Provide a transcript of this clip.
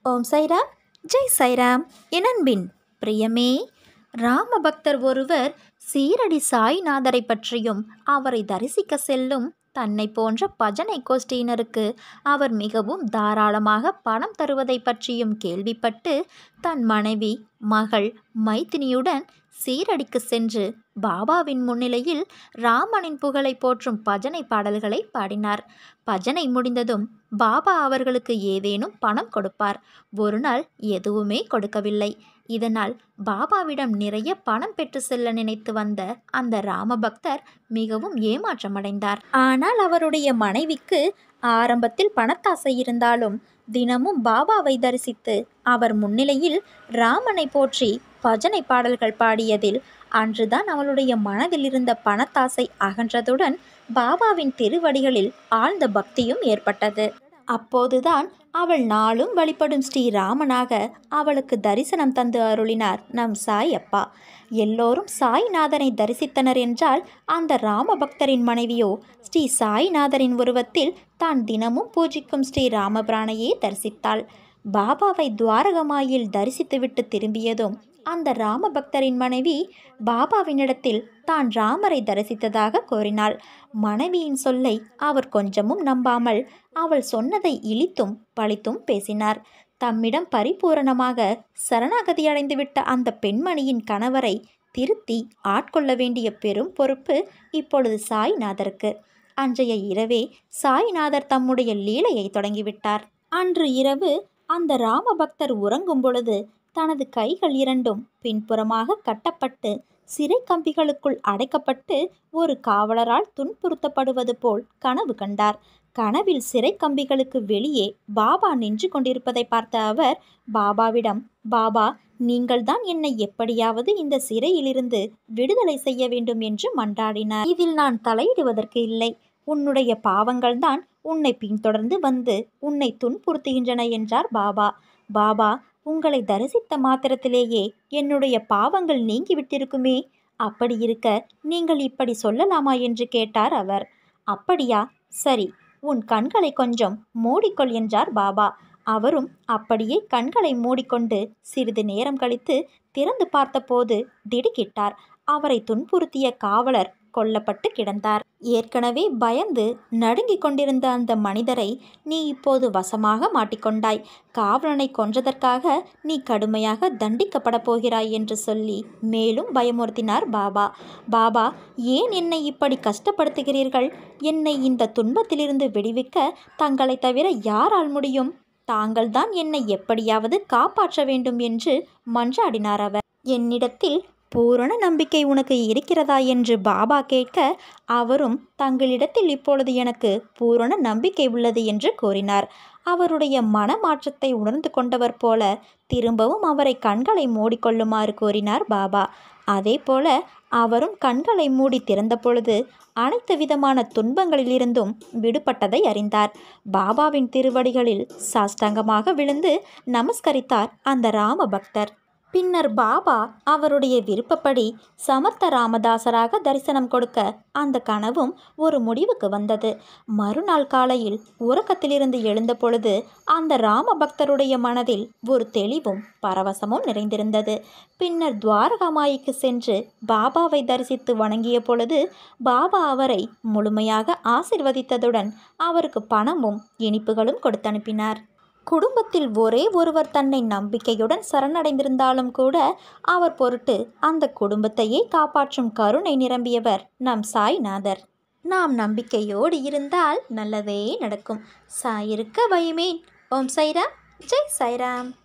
ஓம் சைராம் ஜெய் சைராம் என் அன்பின் பிரியமே ராமபக்தர் ஒருவர் சீரடி சாய்நாதரை பற்றியும் அவரை தரிசிக்க செல்லும் தன்னை போன்ற பஜனை கோஷ்டியினருக்கு அவர் மிகவும் தாராளமாக பணம் தருவதை பற்றியும் கேள்விப்பட்டு தன் மனைவி மகள் மைத்தினியுடன் சீரடிக்கு சென்று பாபாவின் முன்னிலையில் ராமனின் புகழை போற்றும் பஜனை பாடல்களை பாடினார் பஜனை முடிந்ததும் பாபா அவர்களுக்கு ஏதேனும் பணம் கொடுப்பார் ஒரு நாள் எதுவுமே கொடுக்கவில்லை இதனால் பாபாவிடம் நிறைய பணம் பெற்று செல்ல நினைத்து வந்த அந்த ராமபக்தர் மிகவும் ஏமாற்றமடைந்தார் ஆனால் அவருடைய மனைவிக்கு ஆரம்பத்தில் பணத்தாசை இருந்தாலும் தினமும் பாபாவை தரிசித்து அவர் முன்னிலையில் ராமனை போற்றி பஜனை பாடல்கள் பாடியதில் அன்றுதான் அவளுடைய மனதில் இருந்த பணத்தாசை அகன்றதுடன் பாபாவின் திருவடிகளில் ஆழ்ந்த பக்தியும் ஏற்பட்டது அப்போதுதான் அவள் நாளும் வழிபடும் ஸ்ரீராமனாக அவளுக்கு தரிசனம் தந்து அருளினார் நம் சாய் அப்பா எல்லோரும் சாய்நாதனை தரிசித்தனர் என்றால் அந்த ராமபக்தரின் மனைவியோ ஸ்ரீ சாய்நாதரின் உருவத்தில் தான் தினமும் பூஜிக்கும் ஸ்ரீ ராமபிரானையே தரிசித்தாள் பாபாவை துவாரகமாயில் தரிசித்துவிட்டு திரும்பியதும் அந்த ராமபக்தரின் மனைவி பாபாவினிடத்தில் தான் ராமரை தரிசித்ததாக கூறினாள் மனைவியின் சொல்லை அவர் கொஞ்சமும் நம்பாமல் அவள் சொன்னதை இழித்தும் பழித்தும் பேசினார் தம்மிடம் பரிபூரணமாக சரணாகதி அடைந்துவிட்ட அந்த பெண்மணியின் கணவரை திருத்தி ஆட்கொள்ள வேண்டிய பெரும் பொறுப்பு இப்பொழுது சாய்நாதருக்கு அன்றைய இரவே சாய்நாதர் தம்முடைய லீலையை தொடங்கிவிட்டார் அன்று இரவு அந்த ராமபக்தர் உறங்கும் பொழுது தனது கைகள் இரண்டும் பின்புறமாக கட்டப்பட்டு சிறை கம்பிகளுக்குள் அடைக்கப்பட்டு ஒரு காவலரால் துன்புறுத்தப்படுவது போல் கனவு கண்டார் கனவில் சிறை கம்பிகளுக்கு வெளியே பாபா நின்று கொண்டிருப்பதை பார்த்த அவர் பாபாவிடம் பாபா நீங்கள்தான் என்னை எப்படியாவது இந்த சிறையிலிருந்து விடுதலை செய்ய வேண்டும் என்று மன்றாடினார் இதில் நான் தலையிடுவதற்கு இல்லை உன்னுடைய பாவங்கள்தான் உன்னை பின்தொடர்ந்து வந்து உன்னை துன்புறுத்துகின்றன என்றார் பாபா பாபா உங்களை தரிசித்த மாத்திரத்திலேயே என்னுடைய பாவங்கள் நீங்கிவிட்டிருக்குமே அப்படி இருக்க நீங்கள் இப்படி சொல்லலாமா என்று கேட்டார் அவர் அப்படியா சரி உன் கண்களை கொஞ்சம் மூடிக்கொள் என்றார் பாபா அவரும் அப்படியே கண்களை மூடிக்கொண்டு சிறிது நேரம் கழித்து திறந்து பார்த்தபோது திடுக்கிட்டார் அவரை துன்புறுத்திய காவலர் கொல்லப்பட்டு கிடந்தார் ஏற்கனவே பயந்து நடுங்கிக் கொண்டிருந்த அந்த மனிதரை நீ இப்போது வசமாக மாட்டிக்கொண்டாய் காவலனை கொன்றதற்காக நீ கடுமையாக தண்டிக்கப்பட போகிறாய் என்று சொல்லி மேலும் பயமுறுத்தினார் பாபா பாபா ஏன் என்னை இப்படி கஷ்டப்படுத்துகிறீர்கள் என்னை இந்த துன்பத்திலிருந்து விடுவிக்க தங்களை தவிர யாரால் முடியும் தாங்கள்தான் என்னை எப்படியாவது காப்பாற்ற வேண்டும் என்று மன்றாடினார் அவர் என்னிடத்தில் பூரண நம்பிக்கை உனக்கு இருக்கிறதா என்று பாபா கேட்க அவரும் தங்களிடத்தில் இப்பொழுது எனக்கு பூரண நம்பிக்கை உள்ளது என்று கூறினார் அவருடைய மனமாற்றத்தை உணர்ந்து கொண்டவர் போல திரும்பவும் அவரை கண்களை மூடிக்கொள்ளுமாறு கூறினார் பாபா அதே போல அவரும் கண்களை மூடி திறந்த பொழுது அனைத்து விதமான துன்பங்களிலிருந்தும் விடுபட்டதை அறிந்தார் பாபாவின் திருவடிகளில் சாஷ்டாங்கமாக விழுந்து நமஸ்கரித்தார் அந்த ராம பக்தர் பின்னர் பாபா அவருடைய விருப்பப்படி சமர்த்த ராமதாசராக தரிசனம் கொடுக்க அந்த கனவும் ஒரு முடிவுக்கு வந்தது மறுநாள் காலையில் உறக்கத்திலிருந்து எழுந்த பொழுது அந்த ராம பக்தருடைய மனதில் ஒரு தெளிவும் பரவசமும் நிறைந்திருந்தது பின்னர் துவாரகாமாய்க்கு சென்று பாபாவை தரிசித்து வணங்கிய பொழுது பாபா அவரை முழுமையாக ஆசிர்வதித்ததுடன் அவருக்கு பணமும் இனிப்புகளும் கொடுத்தனுப்பினார் குடும்பத்தில் ஒரே ஒருவர் தன்னை நம்பிக்கையுடன் சரணடைந்திருந்தாலும் கூட அவர் பொருட்டு அந்த குடும்பத்தையே காப்பாற்றும் கருணை நிரம்பியவர் நம் சாய்நாதர் நாம் நம்பிக்கையோடு இருந்தால் நல்லதே நடக்கும் சாயிருக்க பயமேன் ஓம் சைராம் ஜெய் சைராம்